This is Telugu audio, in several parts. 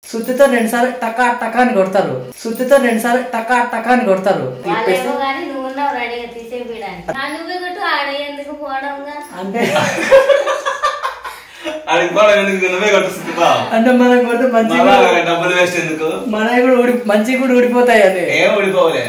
సుత్తితో రెండు సార్లు టకా టకా అని కొడతారు సుత్తితో రెండు సార్లు టకా టకా అని కొడతారు వాళ్ళేమో కానీ నువ్వు ఉన్నావు రెడీగా తీసేయడానికి ఆ నువ్వే కొట్టు ఆడ ఎందుకు పోవడంగా అంటే ఆడికి కూడా ఎందుకు నువ్వే కట్టుకుంటా అంటే మనం కొడితే మంచిగా డబ్బులు వేస్ట్ ఎందుకు మనవి కూడా ఊడి మంచిగా కూడా ఊడిపోతాయి అది ఏం ఊడిపోలే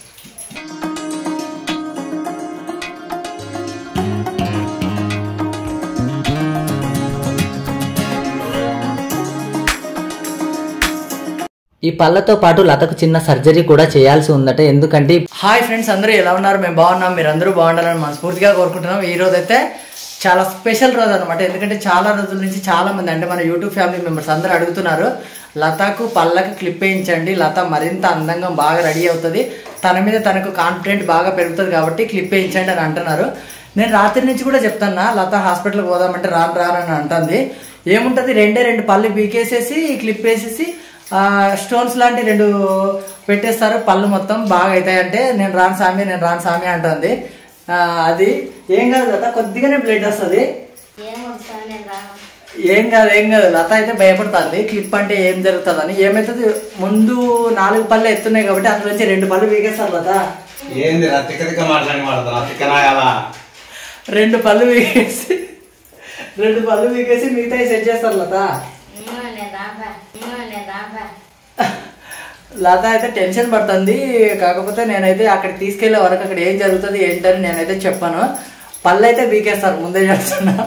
ఈ పళ్ళతో పాటు లతకు చిన్న సర్జరీ కూడా చేయాల్సి ఉందట ఎందుకంటే హాయ్ ఫ్రెండ్స్ అందరూ ఎలా ఉన్నారు మేము బాగున్నాం మీరు అందరూ బాగుండాలని మనస్ఫూర్తిగా కోరుకుంటున్నాం ఈ రోజు అయితే చాలా స్పెషల్ రోజు అనమాట ఎందుకంటే చాలా రోజుల నుంచి చాలా మంది అంటే మన యూట్యూబ్ ఫ్యామిలీ మెంబర్స్ అందరూ అడుగుతున్నారు లతకు పళ్ళకి క్లిప్ వేయించండి లత మరింత అందంగా బాగా రెడీ అవుతుంది తన మీద తనకు కాన్ఫిడెంట్ బాగా పెరుగుతుంది కాబట్టి క్లిప్ వేయించండి అని అంటున్నారు నేను రాత్రి నుంచి కూడా చెప్తాను లత హాస్పిటల్కి పోదామంటే రాను రాను అని అంటుంది ఏముంటుంది రెండే రెండు పళ్ళు బీకేసేసి క్లిప్ వేసేసి ఆ, స్టోన్స్ లాంటి రెండు పెట్టేస్తారు పళ్ళు మొత్తం బాగా అవుతాయంటే నేను రాను సామి నేను రాను సామి అంటుంది ఆ, అది ఏం కాదు లత కొద్దిగానే బ్లడ్ వస్తుంది ఏమొస్తాను నేను రాను ఏం కాదు ఏం కాదు లత అయితే భయపడుతుంది క్లిప్ అంటే ఏం జరుగుతుందని ఏమవుతుంది ముందు నాలుగు పళ్ళు ఎత్తున్నాయి కాబట్టి అందులో నుంచి రెండు పళ్ళు వీగేస్తారు లత ఏంది రా తిక్క తిక్క మాట్లాడి మాడతా తిక్క నాయాలా రెండు పళ్ళు వీగేసి రెండు పళ్ళు వీగేసి మిగతా సెట్ చేస్తారు లత ఉమ్మా, నేను రాను ఉమ్మా, నేను రాను లత అయితే టెన్షన్ పడుతుంది కాకపోతే నేనైతే అక్కడికి తీసుకెళ్లే వరకు అక్కడ ఏం జరుగుతుంది ఏంటని నేనైతే చెప్పాను పళ్ళు అయితే వీకేస్తారు ముందే చెప్తున్నా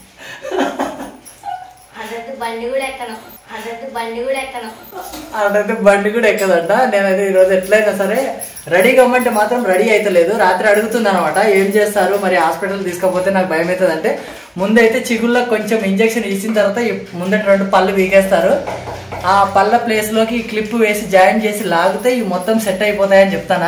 అదొద్దు బండి కూడా ఎక్కను అదొద్దు బండి కూడా ఎక్కను అటైతే బండి కూడా ఎక్కదంట నేనైతే ఈరోజు ఎట్లయినా సరే రెడీ కమ్మంటే మాత్రం రెడీ అయితలేదు రాత్రి అడుగుతుంది అనమాట ఏం చేస్తారు మరి హాస్పిటల్ తీసుకపోతే నాకు భయం అవుతుంది అంటే ముందైతే చిగుల్లో కొంచెం ఇంజెక్షన్ ఇచ్చిన తర్వాత ఈ ముందట రెండు పళ్ళు వీకేస్తారు ఆ పళ్ళ ప్లేస్లోకి క్లిప్ వేసి జాయిన్ చేసి లాగితే ఇవి మొత్తం సెట్ అయిపోతాయని చెప్తానా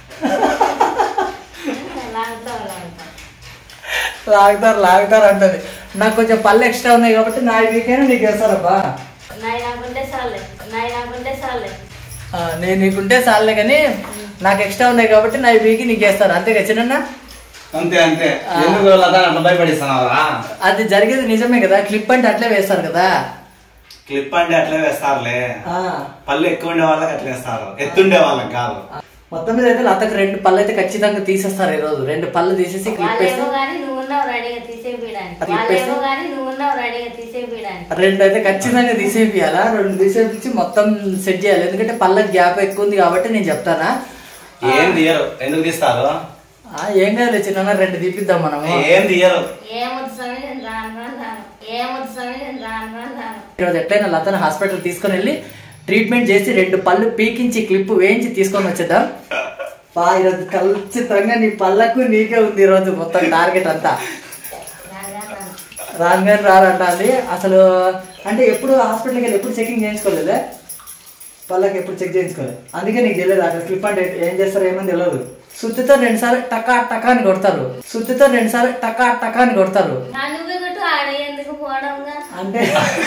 లాగుతావు లాగుతావు లాగుతారు లాగుతారు అంటది నాకు కొంచెం పళ్ళు ఎక్స్ట్రా ఉన్నాయి కాబట్టి నా వీకైనా నీకు వేస్తారబ్బా నాయి నాకుంటే చాలే నాయి నాకుంటే చాలే ఆ, నేను నీకుంటే చాలే కానీ నాకు ఎక్స్ట్రా ఉన్నాయి కాబట్టి నా వీకి నీకు వేస్తారు అంతేగా చిన్న అంతే అంతే ఎందుకు లతా అట్లా భయపడిస్తున్నావా అది జరిగేది నిజమే కదా క్లిప్ అంటే అట్లే వేస్తారు కదా క్లిప్ అంటే అట్లే వేస్తారులే ఆ, పళ్ళు ఎక్కువ ఉండే వాళ్ళకి అట్లా వేస్తారు ఎత్తుండే వాళ్ళకి కాదు మొత్తం మీద అయితే లతకు రెండు పళ్ళు అయితే ఖచ్చితంగా తీసేస్తారు ఈ రోజు రెండు పళ్ళు తీసేసి క్లిప్ వేసి వాళ్ళేమో కానీ నువ్వు ఉన్నావు రెడీగా తీసేయడానికి అది వాళ్ళేమో కానీ నువ్వు ఉన్నావు రెడీగా తీసేయడానికి రెండు అయితే ఖచ్చితంగా తీసేపియాలా రెండు తీసేపించి మొత్తం సెట్ చేయాలి ఎందుకంటే పళ్ళకి గ్యాప్ ఎక్కువ ఉంది కాబట్టి నేను చెప్తానా ఏం తీయరు ఎందుకు తీస్తారు ఆ, ఏం కాదు చిన్న రెండు తీపిద్దాం మనము ఏం తీయరు ఏమొద్దు సమయం నేను రాను రాను రాను ఏమొద్దు సమయం నేను రాను రాను రాను ఈరోజు ఎట్లయినా లతను హాస్పిటల్ తీసుకొని వెళ్ళి ట్రీట్మెంట్ చేసి రెండు పళ్ళు పీకించి క్లిప్ వేయించి తీసుకొని వచ్చేద్దాం బా ఈరోజు ఖచ్చితంగా నీ పళ్ళకు నీకే ఉంది ఈరోజు మొత్తం టార్గెట్ అంతా రాను రాను రాను రాను కానీ రారంటుంది అసలు అంటే ఎప్పుడు హాస్పిటల్కి వెళ్ళి ఎప్పుడు చెకింగ్ చేయించుకోలేదే పళ్ళకి ఎప్పుడు చెక్ చేయించుకోలేదు అందుకే నీకు తెలియదు అక్కడ క్లిప్ అంటే ఏం చేస్తారో ఏమని తెలియదు సుత్తితో రెండు సార్లు టకా టకా అని కొడతారు సుత్తితో రెండు సార్లు టకా టకా అని కొడతారు నా నువ్వే కొట్టు ఆడ ఎందుకు పోవడంగా అంటే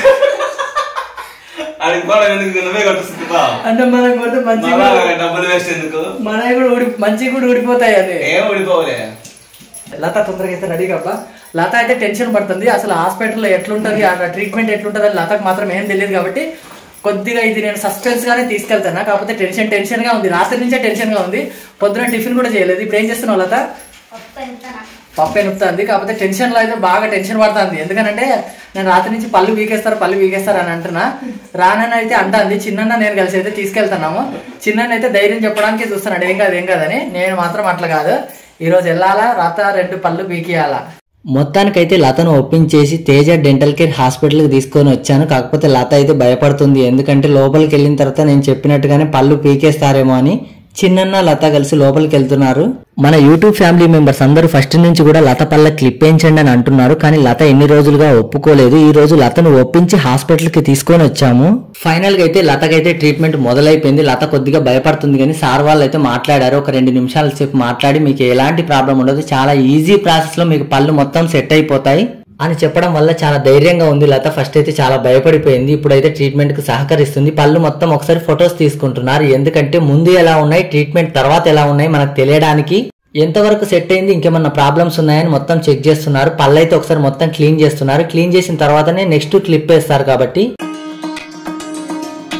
ఆడికి కూడా ఎందుకు నువ్వే కట్టుకుంటా అంటే మనం కొడితే మంచిగా డబ్బులు వేస్ట్ ఎందుకు మనవి కూడా ఊడి మంచిగా కూడా ఊడిపోతాయి అది ఏం ఊడిపోలే లత తొందరగా అయితే రెడీ కబ్బా లత అయితే టెన్షన్ పడుతుంది అసలు హాస్పిటల్లో ఎట్లుంటది ఆ ట్రీట్మెంట్ ఎట్లుంటది అని లతకు మాత్రం ఏం తెలియదు కాబట్టి కొద్దిగా ఇది నేను సస్పెన్స్ గానే తీసుకెళ్తాను కాకపోతే టెన్షన్ టెన్షన్ గా ఉంది రాత్రి నుంచే టెన్షన్ గా ఉంది పొద్దున టిఫిన్ కూడా చేయలేదు ఇప్పుడు ఏం చేస్తున్నావు లత పప్పు ఎంత పప్పు ఎనుపుతుంది కాకపోతే టెన్షన్ లో అయితే బాగా టెన్షన్ పడుతుంది ఎందుకంటే నేను రాత్రి నుంచి పళ్ళు వీకేస్తారు పళ్ళు వీకేస్తారు అని అంటున్నా రానని అయితే అంటుంది చిన్న నేను కలిసి అయితే తీసుకెళ్తున్నాము చిన్న అయితే ధైర్యం చెప్పడానికి చూస్తున్నాడు ఏం కాదు ఏం కాదని నేను మాత్రం అట్లా కాదు ఈ రోజు వెళ్ళాలా రాత రెండు పళ్ళు పీకియాలా మొత్తానికైతే లతను ఒప్పించేసి తేజ డెంటల్ కేర్ హాస్పిటల్కి తీసుకొని వచ్చాను కాకపోతే లత అయితే భయపడుతుంది ఎందుకంటే లోపలికి వెళ్ళిన తర్వాత నేను చెప్పినట్టుగానే పళ్ళు పీకేస్తారేమో అని చిన్నన్న లత కలిసి లోపలికి వెళ్తున్నారు మన యూట్యూబ్ ఫ్యామిలీ మెంబర్స్ అందరూ ఫస్ట్ నుంచి కూడా లత పళ్ళ క్లిప్ వేయించండి అని అంటున్నారు కానీ లత ఎన్ని రోజులుగా ఒప్పుకోలేదు ఈ రోజు లతను ఒప్పించి హాస్పిటల్ కి తీసుకొని వచ్చాము ఫైనల్ గా అయితే లతకైతే ట్రీట్మెంట్ మొదలైపోయింది లత కొద్దిగా భయపడుతుంది కానీ సార్ వాళ్ళు అయితే మాట్లాడారు ఒక రెండు నిమిషాల సేపు మాట్లాడి మీకు ఎలాంటి ప్రాబ్లం ఉండదు చాలా ఈజీ ప్రాసెస్ లో మీకు పళ్ళు మొత్తం సెట్ అయిపోతాయి అని చెప్పడం వల్ల చాలా ధైర్యంగా ఉంది లత ఫస్ట్ అయితే చాలా భయపడిపోయింది ఇప్పుడైతే ట్రీట్మెంట్ కు సహకరిస్తుంది పళ్ళు మొత్తం ఒకసారి ఫొటోస్ తీసుకుంటున్నారు ఎందుకంటే ముందు ఎలా ఉన్నాయి ట్రీట్మెంట్ తర్వాత ఎలా ఉన్నాయి మనకు తెలియడానికి ఎంతవరకు సెట్ అయింది ఇంకేమన్నా ప్రాబ్లమ్స్ ఉన్నాయని మొత్తం చెక్ చేస్తున్నారు పళ్ళు అయితే ఒకసారి మొత్తం క్లీన్ చేస్తున్నారు క్లీన్ చేసిన తర్వాతనే నెక్స్ట్ క్లిప్ వేస్తారు కాబట్టి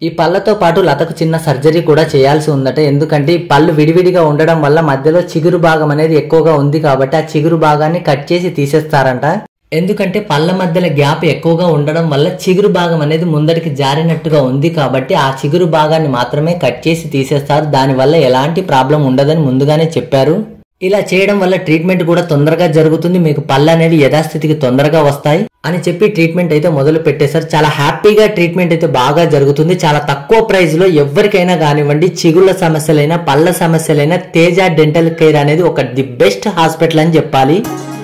ఈ పళ్ళతో పాటు లతకు చిన్న సర్జరీ కూడా చేయాల్సి ఉందట ఎందుకంటే ఈ పళ్ళు విడివిడిగా ఉండడం వల్ల మధ్యలో చిగురు భాగం అనేది ఎక్కువగా ఉంది కాబట్టి ఆ చిగురు భాగాన్ని కట్ చేసి తీసేస్తారంట ఎందుకంటే పళ్ళ మధ్యలో గ్యాప్ ఎక్కువగా ఉండడం వల్ల చిగురు భాగం అనేది ముందరికి జారినట్టుగా ఉంది కాబట్టి ఆ చిగురు భాగాన్ని మాత్రమే కట్ చేసి తీసేస్తారు దానివల్ల ఎలాంటి ప్రాబ్లం ఉండదని ముందుగానే చెప్పారు ఇలా చేయడం వల్ల ట్రీట్మెంట్ కూడా తొందరగా జరుగుతుంది మీకు పళ్ళు అనేవి యథాస్థితికి తొందరగా వస్తాయి అని చెప్పి ట్రీట్మెంట్ అయితే మొదలు పెట్టేశారు చాలా హ్యాపీగా ట్రీట్మెంట్ అయితే బాగా జరుగుతుంది చాలా తక్కువ ప్రైస్ లో ఎవరికైనా కానివ్వండి చిగుళ్ళ సమస్యలైనా పళ్ళ సమస్యలైనా తేజ డెంటల్ కేర్ అనేది ఒక ది బెస్ట్ హాస్పిటల్ అని చెప్పాలి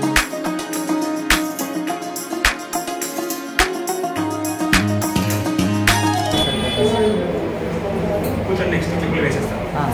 కూర్చొని నెక్స్ట్ క్లిప్లు వేసేస్తాను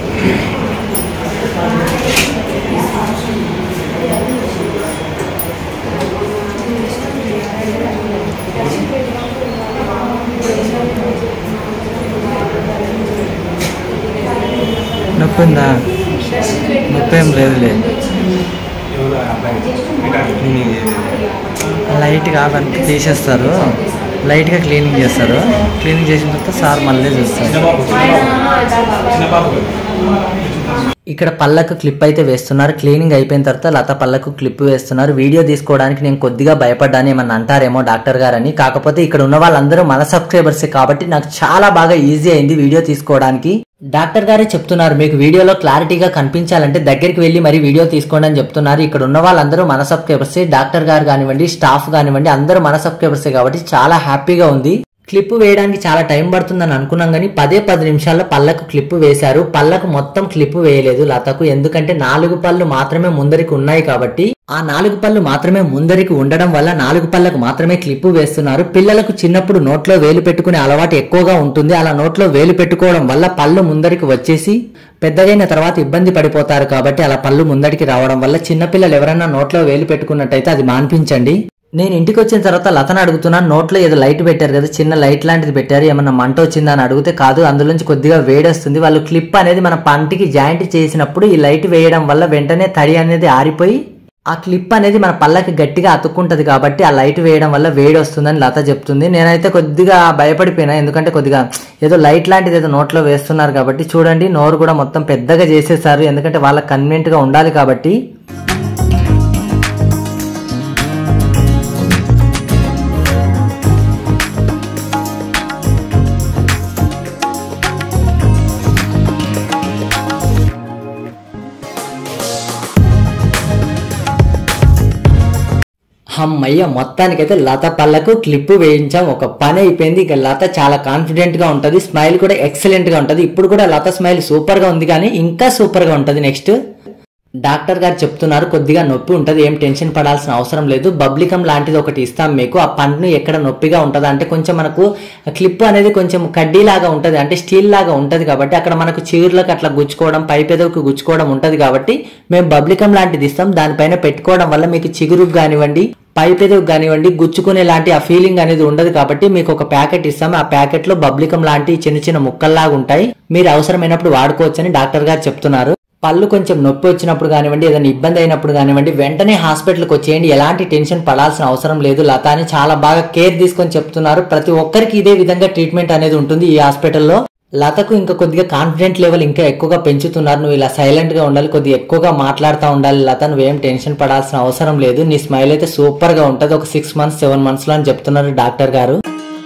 నొప్పి ఉందా నొప్పి ఏం లేదులే ఎవరు ఆ అబ్బాయి క్లీనింగ్ చేసేది లైట్గా దానికి తీసేస్తారు లైట్గా క్లీనింగ్ చేస్తారు క్లీనింగ్ చేసిన తర్వాత సార్ మళ్ళీ చూస్తారు చిన్న బాబు చిన్న బాబు ఇక్కడ పళ్ళకు క్లిప్ అయితే వేస్తున్నారు క్లీనింగ్ అయిపోయిన తర్వాత లత పళ్ళకు క్లిప్ వేస్తున్నారు వీడియో తీసుకోవడానికి నేను కొద్దిగా భయపడ్డాను ఏమన్నా అంటారేమో డాక్టర్ గారని కాకపోతే ఇక్కడ ఉన్న వాళ్ళందరూ మన సబ్స్క్రైబర్స్ కాబట్టి నాకు చాలా బాగా ఈజీ అయింది వీడియో తీసుకోవడానికి డాక్టర్ గారే చెప్తున్నారు మీకు వీడియోలో క్లారిటీగా కనిపించాలంటే దగ్గరికి వెళ్ళి మరి వీడియో తీసుకోండి అని చెప్తున్నారు ఇక్కడ ఉన్న వాళ్ళందరూ మన సబ్స్క్రైబర్సే డాక్టర్ గారు కానివ్వండి స్టాఫ్ కానివ్వండి అందరూ మన సబ్స్క్రైబర్సే కాబట్టి చాలా హ్యాపీగా ఉంది క్లిప్ వేయడానికి చాలా టైం పడుతుందని అనుకున్నాం కానీ పదే పది నిమిషాల్లో పళ్ళకు క్లిప్ వేశారు పళ్ళకు మొత్తం క్లిప్ వేయలేదు లతకు ఎందుకంటే నాలుగు పళ్ళు మాత్రమే ముందరికి ఉన్నాయి కాబట్టి ఆ నాలుగు పళ్ళు మాత్రమే ముందరికి ఉండడం వల్ల నాలుగు పళ్ళకు మాత్రమే క్లిప్ వేస్తున్నారు పిల్లలకు చిన్నప్పుడు నోట్లో వేలు పెట్టుకునే అలవాటు ఎక్కువగా ఉంటుంది అలా నోట్లో వేలు పెట్టుకోవడం వల్ల పళ్ళు ముందరికి వచ్చేసి పెద్దగైన తర్వాత ఇబ్బంది పడిపోతారు కాబట్టి అలా పళ్ళు ముందరికి రావడం వల్ల చిన్నపిల్లలు ఎవరైనా నోట్లో వేలు పెట్టుకున్నట్టయితే అది మాన్పించండి నేను ఇంటికి వచ్చిన తర్వాత లతను అడుగుతున్నాను నోట్లో ఏదో లైట్ పెట్టారు కదా చిన్న లైట్ లాంటిది పెట్టారు ఏమన్నా మంట వచ్చిందా అని అడిగితే కాదు అందులోంచి కొద్దిగా వేడొస్తుంది వాళ్ళు క్లిప్ అనేది మన పంటికి జాయింట్ చేసినప్పుడు ఈ లైట్ వేయడం వల్ల వెంటనే తడి అనేది ఆరిపోయి ఆ క్లిప్ అనేది మన పళ్ళకి గట్టిగా అతుక్కుంటది కాబట్టి ఆ లైట్ వేయడం వల్ల వేడి వస్తుందని లత చెప్తుంది నేనైతే కొద్దిగా భయపడిపోయినా ఎందుకంటే కొద్దిగా ఏదో లైట్ లాంటిది ఏదో నోట్లో వేస్తున్నారు కాబట్టి చూడండి నోరు కూడా మొత్తం పెద్దగా చేసేసారు ఎందుకంటే వాళ్ళకి కన్వీనియంట్ గా ఉండాలి కాబట్టి అమ్మయ్య మొత్తానికైతే లత పళ్ళకు క్లిప్ వేయించాం ఒక పని అయిపోయింది ఇక లత చాలా కాన్ఫిడెంట్ గా ఉంటది స్మైల్ కూడా ఎక్సలెంట్ గా ఉంటది ఇప్పుడు కూడా లత స్మైల్ సూపర్ గా ఉంది కానీ ఇంకా సూపర్ గా ఉంటది నెక్స్ట్ డాక్టర్ గారు చెప్తున్నారు కొద్దిగా నొప్పి ఉంటది ఏం టెన్షన్ పడాల్సిన అవసరం లేదు బబ్లికం లాంటిది ఒకటి ఇస్తాం మీకు ఆ పండ్ను ఎక్కడ నొప్పిగా ఉంటది అంటే కొంచెం మనకు క్లిప్ అనేది కొంచెం కడ్డీ లాగా ఉంటది అంటే స్టీల్ లాగా ఉంటది కాబట్టి అక్కడ మనకు చీరలకు అట్లా గుచ్చుకోవడం పై పెదవుకి గుచ్చుకోవడం ఉంటది కాబట్టి మేము బబ్లికం లాంటిది ఇస్తాం దానిపైన పెట్టుకోవడం వల్ల మీకు చిగురుకు కానివ్వండి పై పెదవుకు కానివ్వండి గుచ్చుకునే లాంటి ఆ ఫీలింగ్ అనేది ఉండదు కాబట్టి మీకు ఒక ప్యాకెట్ ఇస్తాం ఆ ప్యాకెట్ లో బబ్లికం లాంటి చిన్న చిన్న ముక్కల్లాగా ఉంటాయి మీరు అవసరమైనప్పుడు వాడుకోవచ్చని డాక్టర్ గారు చెప్తున్నారు పళ్ళు కొంచెం నొప్పి వచ్చినప్పుడు కానివ్వండి ఏదైనా ఇబ్బంది అయినప్పుడు కానివ్వండి వెంటనే హాస్పిటల్కి వచ్చేయండి ఎలాంటి టెన్షన్ పడాల్సిన అవసరం లేదు లత అని చాలా బాగా కేర్ తీసుకొని చెప్తున్నారు ప్రతి ఒక్కరికి ఇదే విధంగా ట్రీట్మెంట్ అనేది ఉంటుంది ఈ హాస్పిటల్లో లతకు ఇంకా కొద్దిగా కాన్ఫిడెంట్ లెవెల్ ఇంకా ఎక్కువగా పెంచుతున్నారు నువ్వు ఇలా సైలెంట్ గా ఉండాలి కొద్దిగా ఎక్కువగా మాట్లాడుతూ ఉండాలి లత నువ్వేం టెన్షన్ పడాల్సిన అవసరం లేదు నీ స్మైల్ అయితే సూపర్ గా ఉంటది ఒక సిక్స్ మంత్స్ సెవెన్ మంత్స్ లో అని చెప్తున్నారు డాక్టర్ గారు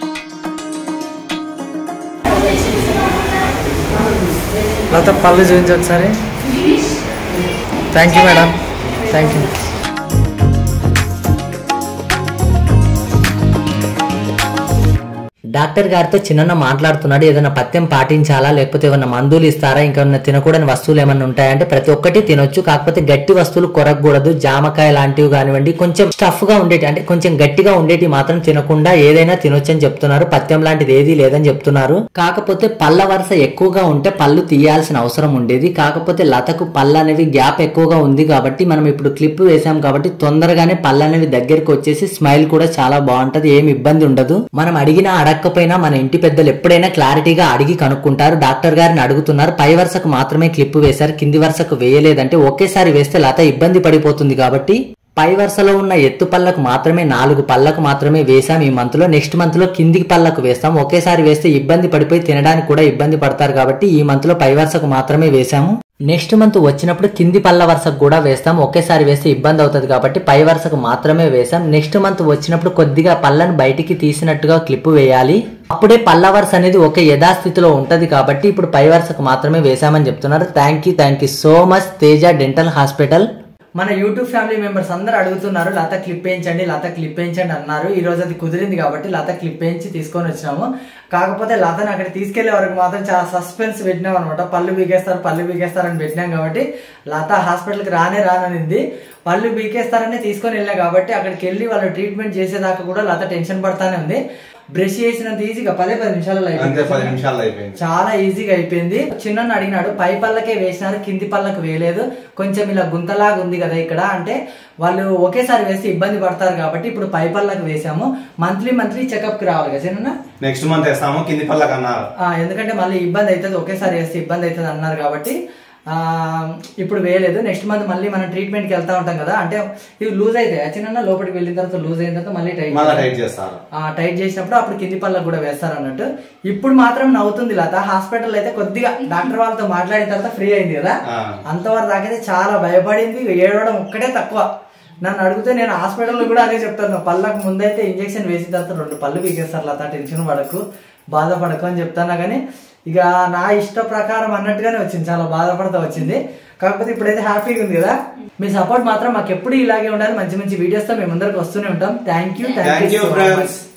లత పళ్ళు చూపించి ఒకసారి thank you madam thank you doctor గారితో చిన్న మాట్లాడుతున్నాడు ఏదైనా పథ్యం పాటించాలా లేకపోతే ఏమైనా మందులు ఇస్తారా ఇంకేమైనా తినకూడని వస్తువులు ఏమైనా ఉంటాయంటే ప్రతి ఒక్కటి తినొచ్చు కాకపోతే గట్టి వస్తువులు కొరకకూడదు జామకాయ లాంటివి కానివ్వండి కొంచెం స్టఫ్ గా ఉండేటి అంటే కొంచెం గట్టిగా ఉండేటి మాత్రం తినకుండా ఏదైనా తినొచ్చు అని చెప్తున్నారు పథ్యం లాంటిది ఏది లేదని చెప్తున్నారు కాకపోతే పళ్ళ వరుస ఎక్కువగా ఉంటే పళ్ళు తీయాల్సిన అవసరం ఉండేది కాకపోతే లతకు పళ్ళు అనేవి గ్యాప్ ఎక్కువగా ఉంది కాబట్టి మనం ఇప్పుడు క్లిప్ వేసాం కాబట్టి తొందరగానే పళ్ళు అనేవి దగ్గరికి వచ్చేసి స్మైల్ కూడా చాలా బాగుంటది ఏమి ఇబ్బంది ఉండదు మనం అడిగినా అడగకపోయినా మన ఇంటి పెద్దలు ఎప్పుడైనా క్లారిటీగా అడిగి కనుక్కుంటారు డాక్టర్ గారిని అడుగుతున్నారు పై వరుసకు మాత్రమే క్లిప్ వేశారు కింది వరుసకు వేయలేదంటే ఒకేసారి వేస్తే లత ఇబ్బంది పడిపోతుంది కాబట్టి పై వరుసలో ఉన్న ఎత్తు పళ్ళకు మాత్రమే నాలుగు పళ్ళకు మాత్రమే వేసాం ఈ మంత్ లో నెక్స్ట్ మంత్ లో కిందికి పళ్ళకు వేస్తాం ఒకేసారి వేస్తే ఇబ్బంది పడిపోయి తినడానికి కూడా ఇబ్బంది పడతారు కాబట్టి ఈ మంత్ లో పై వరుసకు మాత్రమే వేసాము నెక్స్ట్ మంత్ వచ్చినప్పుడు కింది పళ్ళ వరుసకు కూడా వేస్తాం ఒకేసారి వేస్తే ఇబ్బంది అవుతుంది కాబట్టి పై వరుసకు మాత్రమే వేసాం నెక్స్ట్ మంత్ వచ్చినప్పుడు కొద్దిగా పళ్ళను బయటికి తీసినట్టుగా క్లిప్ వేయాలి అప్పుడే పళ్ళ వరుస అనేది ఒకే యథాస్థితిలో ఉంటది కాబట్టి ఇప్పుడు పై వరుసకు మాత్రమే వేసామని చెప్తున్నారు thank you thank you so much Teja dental hospital మన యూట్యూబ్ ఫ్యామిలీ మెంబర్స్ అందరూ అడుగుతున్నారు లత క్లిప్ వేయించండి లత క్లిప్ వేయించండి అన్నారు ఈ రోజు అది కుదిరింది కాబట్టి లత క్లిప్ వేయించి తీసుకొని వచ్చినాము కాకపోతే లతను అక్కడ తీసుకెళ్లే వరకు మాత్రం చాలా సస్పెన్స్ పెట్టినాం అనమాట పళ్ళు బీకేస్తారు పళ్ళు బీకేస్తారని పెట్టినాం కాబట్టి లత హాస్పిటల్కి రానే రాననింది పళ్ళు బీకేస్తారని తీసుకొని వెళ్ళినా కాబట్టి అక్కడికి వెళ్ళి వాళ్ళు ట్రీట్మెంట్ చేసేదాకా కూడా లత టెన్షన్ పడతానే ఉంది బ్రష్ చేసినంత ఈజీగా పదే పది నిమిషాలలో అంతే అయిపోయింది పది నిమిషాలు అయిపోయింది చాలా ఈజీగా అయిపోయింది చిన్న అడిగినాడు పై పళ్ళకే వేసినారు కింది పళ్ళకు వేయలేదు కొంచెం ఇలా గుంతలాగా ఉంది కదా ఇక్కడ అంటే వాళ్ళు ఒకేసారి వేస్తే ఇబ్బంది పడతారు కాబట్టి ఇప్పుడు పై పళ్ళకు వేసాము మంత్లీ మంత్లీ చెకప్ కి రావాలి కదా చిన్న నెక్స్ట్ మంత్ వేస్తాము కింది పళ్ళకి అన్నారు ఎందుకంటే మళ్ళీ ఇబ్బంది అవుతుంది ఒకేసారి వేస్తే ఇబ్బంది అవుతుంది అన్నారు కాబట్టి ఆ, ఇప్పుడు వేయలేదు నెక్స్ట్ మంత్ మళ్ళీ మనం ట్రీట్మెంట్ కి వెళ్తా ఉంటాం కదా అంటే ఇవి లూజ్ అయితే చిన్న లోపలికి వెళ్ళిన తర్వాత లూజ్ అయిన తర్వాత మళ్ళీ టైట్ మళ్ళీ టైట్ చేస్తారు ఆ టైట్ చేసినప్పుడు అప్పుడు కింది పళ్ళకు కూడా వేస్తారు అన్నట్టు ఇప్పుడు మాత్రం నవ్వుతుంది లత హాస్పిటల్ అయితే కొద్దిగా డాక్టర్ వాళ్ళతో మాట్లాడిన తర్వాత ఫ్రీ అయింది కదా ఆ. అంతవరకు దాకైతే చాలా భయపడింది ఏడవడం ఒక్కటే తక్కువ నన్ను అడిగితే నేను హాస్పిటల్లో కూడా అదే చెప్తాను పళ్ళకు ముందైతే ఇంజెక్షన్ వేసిన తర్వాత రెండు పళ్ళు పీకేస్తారు లత టెన్షన్ పడకు బాధపడకు అని చెప్తాను కానీ ఇక నా ఇష్ట ప్రకారం అన్నట్టుగానే వచ్చింది చాలా బాధపడతా వచ్చింది కాకపోతే ఇప్పుడైతే హ్యాపీగా ఉంది కదా మీ సపోర్ట్ మాత్రం మాకు ఎప్పుడు ఇలాగే ఉండాలి మంచి మంచి వీడియోస్ తో మేము ముందరకు వస్తూనే ఉంటాం thank you thank you friends